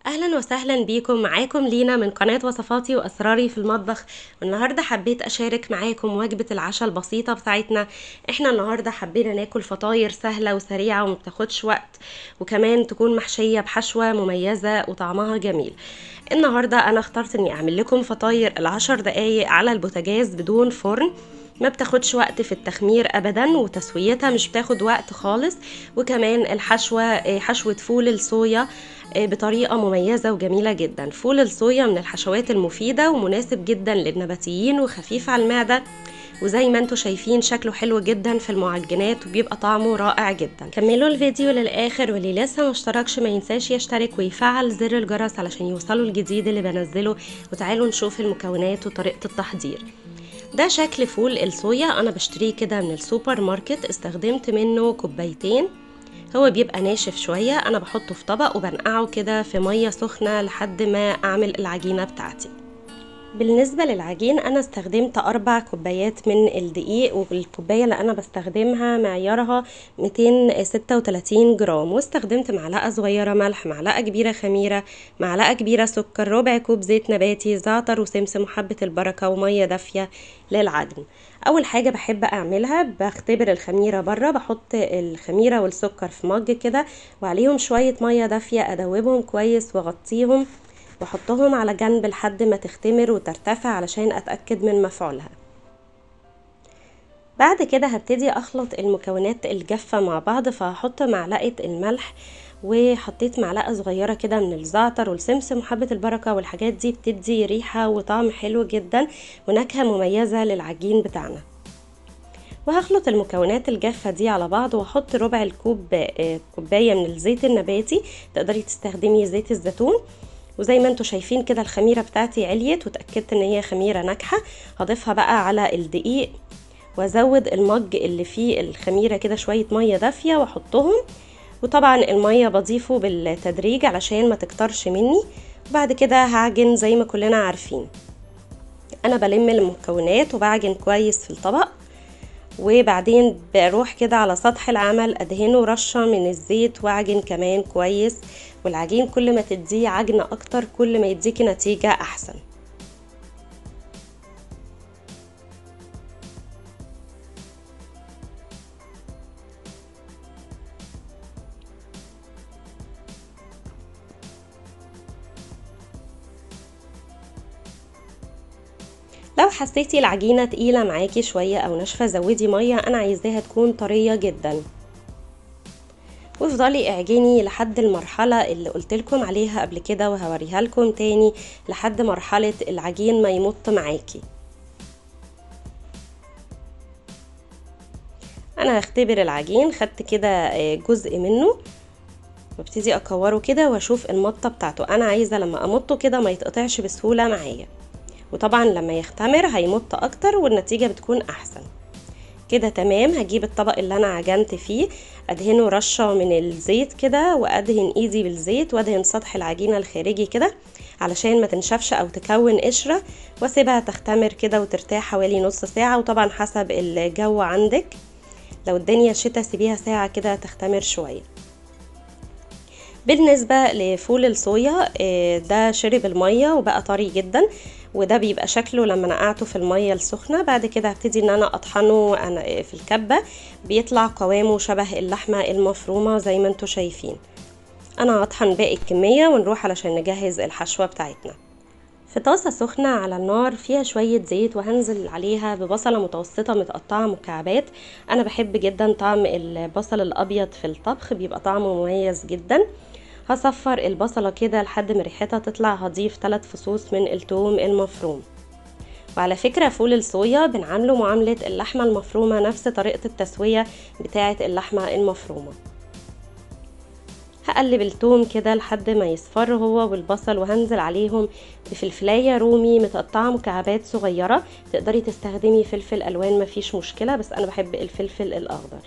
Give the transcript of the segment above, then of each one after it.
اهلا وسهلا بيكم معاكم لينا من قناة وصفاتي واسراري في المطبخ والنهاردة حبيت اشارك معاكم وجبة العشاء البسيطة بتاعتنا احنا النهاردة حبينا ناكل فطاير سهلة وسريعة ومبتاخدش وقت وكمان تكون محشية بحشوة مميزة وطعمها جميل النهاردة انا اخترت اني اعمل لكم فطاير العشر دقايق على البوتاجاز بدون فرن ما بتاخدش وقت في التخمير ابدا وتسويتها مش بتاخد وقت خالص وكمان الحشوة آه، حشوة فول الصويا آه، بطريقة مميزة وجميلة جدا فول الصويا من الحشوات المفيدة ومناسب جدا للنباتيين وخفيف على المعدة وزي ما انتم شايفين شكله حلو جدا في المعجنات وبيبقى طعمه رائع جدا كملوا الفيديو للاخر واللي لسه ما اشتركش ما ينساش يشترك ويفعل زر الجرس علشان يوصلوا الجديد اللي بنزله وتعالوا نشوف المكونات وطريقة التحضير ده شكل فول الصويا انا بشتريه كده من السوبر ماركت استخدمت منه كوبايتين هو بيبقى ناشف شوية انا بحطه في طبق وبنقعه كده في مية سخنة لحد ما اعمل العجينة بتاعتي بالنسبة للعجين أنا استخدمت أربع كوبايات من الدقيق والكوباية اللي أنا بستخدمها معيارها 236 جرام واستخدمت معلقة صغيرة ملح معلقة كبيرة خميرة معلقة كبيرة سكر ربع كوب زيت نباتي زعتر وسمسم وحبة البركة ومية دافية للعجن أول حاجة بحب أعملها بختبر الخميرة بره بحط الخميرة والسكر في مج كده وعليهم شوية مية دافية أدوبهم كويس وأغطيهم واحطهم على جنب لحد ما تختمر وترتفع علشان اتأكد من مفعولها بعد كده هبتدي اخلط المكونات الجافة مع بعض فهحط معلقة الملح وحطيت معلقة صغيرة كده من الزعتر والسمسم وحبة البركة والحاجات دي بتدي ريحة وطعم حلو جدا ونكهة مميزة للعجين بتاعنا وهخلط المكونات الجافة دي على بعض واحط ربع الكوب آه، كوباية من الزيت النباتي تقدري تستخدمي زيت الزيتون وزي ما انتم شايفين كده الخميرة بتاعتي عليت وتأكدت ان هي خميرة ناجحة هضيفها بقى على الدقيق وازود المج اللي فيه الخميرة كده شوية مية دافية واحطهم وطبعا المية بضيفه بالتدريج علشان ما تكترش مني وبعد كده هعجن زي ما كلنا عارفين انا بلم المكونات وبعجن كويس في الطبق وبعدين بروح كده على سطح العمل ادهنه رشة من الزيت واعجن كمان كويس والعجين كل ما تديه عجنة اكتر كل ما يديكي نتيجة احسن لو حسيتي العجينة تقيلة معاكي شوية او ناشفة زودي مية انا عايزاها تكون طرية جدا وافضلي اعجني لحد المرحلة اللي قلتلكم عليها قبل كده وهوريها لكم تاني لحد مرحلة العجين ما يمط معاكي انا هختبر العجين خدت كده آه، جزء منه وابتدي اكوره كده واشوف المطه بتاعته انا عايزه لما امطه كده ما يتقطعش بسهوله معايا وطبعا لما يختمر هيمط اكتر والنتيجه بتكون احسن كده تمام هجيب الطبق اللي انا عجنت فيه ادهنه رشه من الزيت كده وادهن ايدي بالزيت وادهن سطح العجينه الخارجي كده علشان ما تنشفش او تكون قشره واسيبها تختمر كده وترتاح حوالي نص ساعه وطبعا حسب الجو عندك لو الدنيا شتا سيبيها ساعه كده تختمر شويه بالنسبة لفول الصويا آه، ده شرب المية وبقى طري جدا وده بيبقى شكله لما نقعته في المية السخنة بعد كده هبتدي ان انا اطحنه أنا في الكبة بيطلع قوامه شبه اللحمة المفرومة زي ما انتوا شايفين انا هطحن باقي الكمية ونروح علشان نجهز الحشوة بتاعتنا في طاسة سخنة على النار فيها شوية زيت وهنزل عليها ببصلة متوسطة متقطعة مكعبات أنا بحب جدا طعم البصل الأبيض في الطبخ بيبقى طعمه مميز جدا هصفر البصلة كده لحد ما ريحتها تطلع هضيف 3 فصوص من التوم المفروم وعلى فكرة فول الصويا بنعامله معاملة اللحمة المفرومة نفس طريقة التسوية بتاعة اللحمة المفرومة هقلب التوم كده لحد ما يصفر هو والبصل وهنزل عليهم بفلفلاية رومي متقطعة مكعبات صغيرة تقدري تستخدمي فلفل ألوان مفيش مشكلة بس أنا بحب الفلفل الأخضر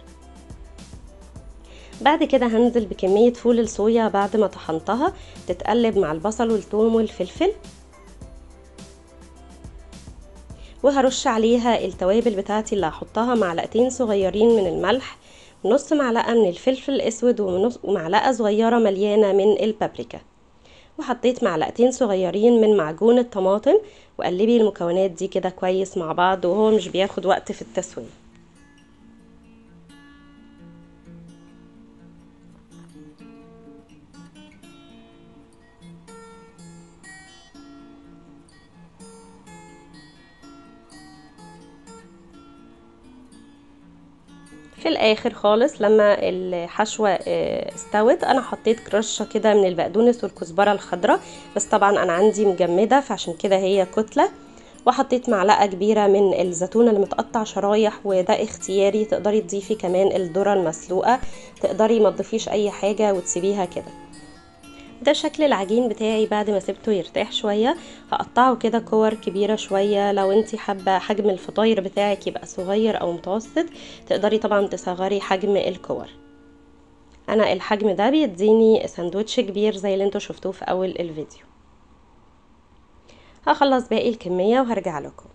بعد كده هنزل بكمية فول الصويا بعد ما طحنتها تتقلب مع البصل والثوم والفلفل وهرش عليها التوابل بتاعتي اللي هحطها معلقتين صغيرين من الملح نص معلقة من الفلفل الاسود ومعلقة صغيرة مليانة من البابريكا وحطيت معلقتين صغيرين من معجون الطماطم وقلبي المكونات دي كده كويس مع بعض وهو مش بياخد وقت في التسويه في الاخر خالص لما الحشوه استوت انا حطيت رشه كده من البقدونس والكزبره الخضراء بس طبعا انا عندي مجمده فعشان كده هي كتله وحطيت معلقه كبيره من الزيتون اللي متقطع شرايح وده اختياري تقدري تضيفي كمان الذره المسلوقه تقدري ما تضيفيش اي حاجه وتسيبيها كده ده شكل العجين بتاعي بعد ما سبته يرتاح شوية هقطعه كده كور كبيرة شوية لو انتي حابة حجم الفطاير بتاعك يبقى صغير او متوسط تقدري طبعا تصغري حجم الكور انا الحجم ده بيديني ساندوتش كبير زي اللي انتوا شفتوه في اول الفيديو هخلص باقي الكمية وهرجع لكم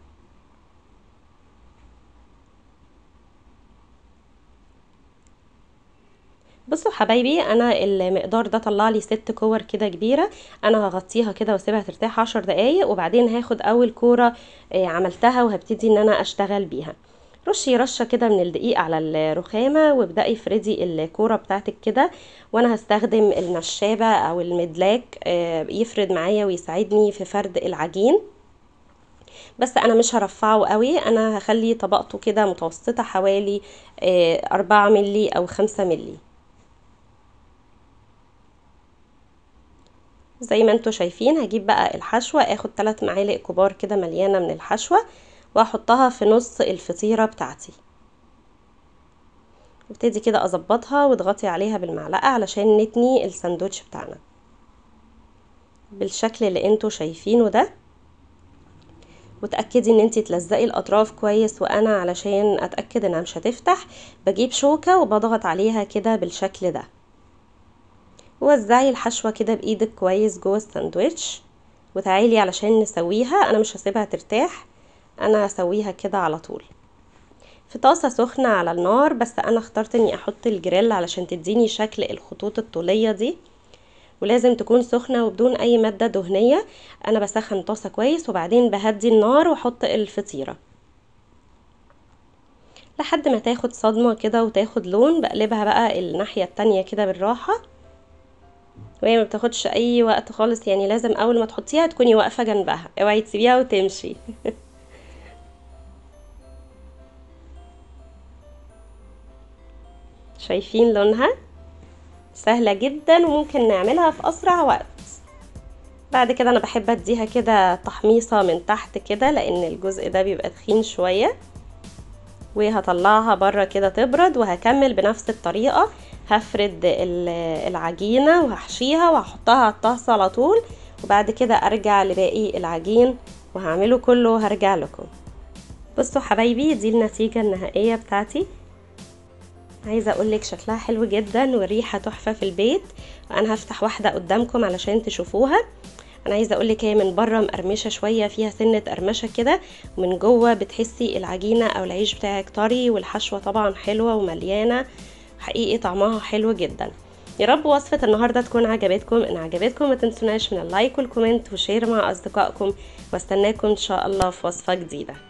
بصوا حبايبي انا المقدار ده طلع لي ست كور كده كبيره انا هغطيها كده واسيبها ترتاح عشر دقايق وبعدين هاخد اول كوره عملتها وهبتدي ان انا اشتغل بيها رشي رشه كده من الدقيق على الرخامه وابداي افردي الكوره بتاعتك كده وانا هستخدم النشابه او المدلاك يفرد معايا ويساعدني في فرد العجين بس انا مش هرفعه قوي انا هخلي طبقته كده متوسطه حوالي أربعة ملي او خمسة ملي زي ما انتوا شايفين هجيب بقى الحشوة اخد 3 معالق كبار كده مليانة من الحشوة واحطها في نص الفطيرة بتاعتي ابتدي كده اظبطها واضغطي عليها بالمعلقة علشان نتني الساندوتش بتاعنا بالشكل اللي انتوا شايفينه ده وتأكدي ان انتي تلزقي الاطراف كويس وانا علشان اتأكد انها مش هتفتح بجيب شوكة وبضغط عليها كده بالشكل ده وزعي الحشوة كده بايدك كويس جوه الساندوتش وتعالي علشان نسويها انا مش هسيبها ترتاح انا هسويها كده على طول في طاسة سخنة على النار بس انا اخترت اني احط الجريل علشان تديني شكل الخطوط الطولية دي ولازم تكون سخنة وبدون اي مادة دهنية انا بسخن طاسة كويس وبعدين بهدي النار واحط الفطيرة لحد ما تاخد صدمة كده وتاخد لون بقلبها بقى الناحية التانية كده بالراحة وهي ما بتاخدش اي وقت خالص يعني لازم اول ما تحطيها تكوني واقفه جنبها اوعي تسيبيها وتمشي شايفين لونها سهله جدا وممكن نعملها في اسرع وقت بعد كده انا بحب اديها كده تحميصه من تحت كده لان الجزء ده بيبقى تخين شويه وهطلعها بره كده تبرد وهكمل بنفس الطريقه هفرد العجينة وهحشيها وهحطها على الطاسة على طول وبعد كده ارجع لباقي العجين وهعمله كله وهرجع لكم بصوا حبايبي دي النتيجة النهائية بتاعتي عايزة اقولك شكلها حلو جدا والريحة تحفة في البيت وانا هفتح واحدة قدامكم علشان تشوفوها انا عايزه اقول لك هي من بره مقرمشه شويه فيها سنه قرمشه كده ومن جوه بتحسي العجينه او العيش بتاعك طري والحشوه طبعا حلوه ومليانه حقيقي طعمها حلو جدا يا رب وصفة النهاردة تكون عجبتكم ان عجبتكم ما تنسوناش من اللايك والكومنت وشير مع اصدقائكم واستناكم ان شاء الله في وصفة جديدة